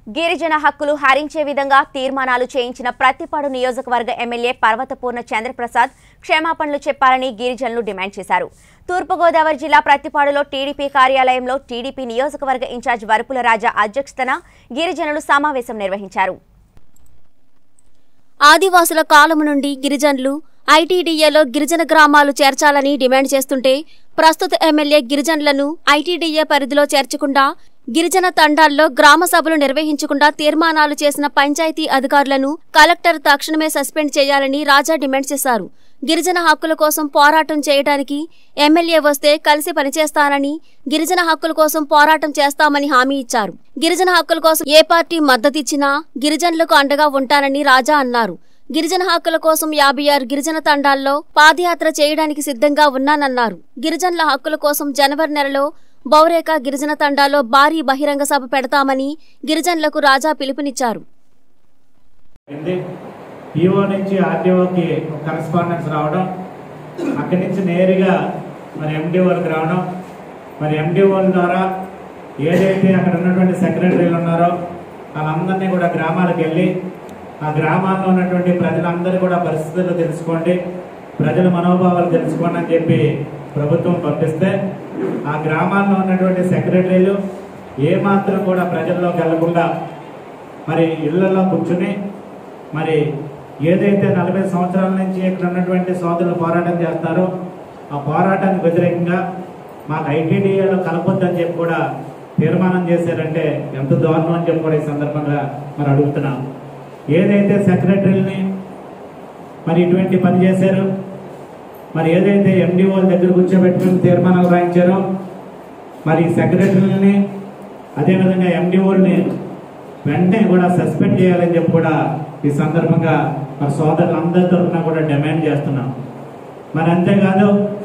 గిరిజన హక్కులు హరించే విధంగా తీర్మానాలు చేయించిన ప్రతిపాడు నియోజకవర్గ ఎమ్మెల్యే పర్వతపూర్ణ చంద్రప్రసాద్ క్షమాపణలు చెప్పాలని గిరిజనులు డిమాండ్ చేశారు తూర్పుగోదావరి జిల్లా ప్రతిపాడులో టీడీపీ కార్యాలయంలో టీడీపీ నియోజకవర్గ ఇన్ఛార్జ్ వరపుల రాజా అధ్యక్షతన గిరిజనులు సమావేశం నిర్వహించారు ఆదివాసుల కాలము నుండి గిరిజనులు ఐటీడీఏలో గిరిజన గ్రామాలు చేర్చాలని డిమాండ్ చేస్తుంటే ప్రస్తుత ఎమ్మెల్యే గిరిజనులను ఐటీడీఏ పరిధిలో చేర్చకుండా గిరిజన తండాల్లో గ్రామ సభలు నిర్వహించకుండా తీర్మానాలు చేసిన పంచాయతీ అధికారులను కలెక్టర్ తక్షణమే సస్పెండ్ చేయాలని రాజా డిమాండ్ చేశారు గిరిజన హక్కుల కోసం పోరాటం చేయడానికి ఎమ్మెల్యే వస్తే కలిసి పనిచేస్తానని గిరిజన హక్కుల కోసం పోరాటం చేస్తామని హామీ ఇచ్చారు గిరిజన హక్కుల కోసం ఏ పార్టీ మద్దతిచ్చినా గిరిజనులకు అండగా ఉంటానని రాజా అన్నారు గిరిజన హక్కుల కోసం యాభై ఆరు గిరిజన తండాల్లో పాదయాత్ర చేయడానికి సిద్ధంగా ఉన్నానన్నారు గిరిజనుల హక్కుల కోసం జనవరి నెలలో బౌరేక గిరిజన తండాలో భారీ బహిరంగ సభ పెడతామని గిరిజనులకు రాజా పిలుపునిచ్చారు ఉంది ఈఓ నుంచి ఆర్డీఓకి కరస్పాండెన్స్ రావడం అక్కడి నుంచి నేరుగా మరి ఎండిఓలకు రావడం మరి ఎండిఓల ద్వారా ఏదైతే అక్కడ ఉన్నటువంటి సెక్రటరీలు ఉన్నారో వాళ్ళందరినీ కూడా గ్రామాలకు వెళ్ళి ఆ గ్రామాల్లో ఉన్నటువంటి ప్రజలందరూ కూడా పరిస్థితులు తెలుసుకోండి ప్రజల మనోభావాలు తెలుసుకోండి అని చెప్పి ప్రభుత్వం పంపిస్తే ఆ గ్రామాల్లో ఉన్నటువంటి సెక్రటరీలు ఏమాత్రం కూడా ప్రజల్లోకి వెళ్లకుండా మరి ఇళ్లలో కూర్చుని మరి ఏదైతే నలభై సంవత్సరాల నుంచి ఇక్కడ ఉన్నటువంటి సోదరులు పోరాటం చేస్తారో ఆ పోరాటానికి వ్యతిరేకంగా మాకు ఐటీడీఏలో కలపొద్దని చెప్పి కూడా తీర్మానం చేశారంటే ఎంత దారుణం అని చెప్పి కూడా ఈ సందర్భంగా మరి అడుగుతున్నాం ఏదైతే సెక్రటరీలని మరి ఇటువంటి పని చేశారు మరి ఏదైతే ఎండిఓల దగ్గర కూర్చోబెట్టుకుని తీర్మానాలు రాయించారో మరి సెక్రటరీలని అదేవిధంగా ఎండిఓల్ని వెంటనే కూడా సస్పెండ్ చేయాలని చెప్పి కూడా ఈ సందర్భంగా మరి సోదరులందరి తరఫున కూడా డిమాండ్ చేస్తున్నాం మరి అంతేకాదు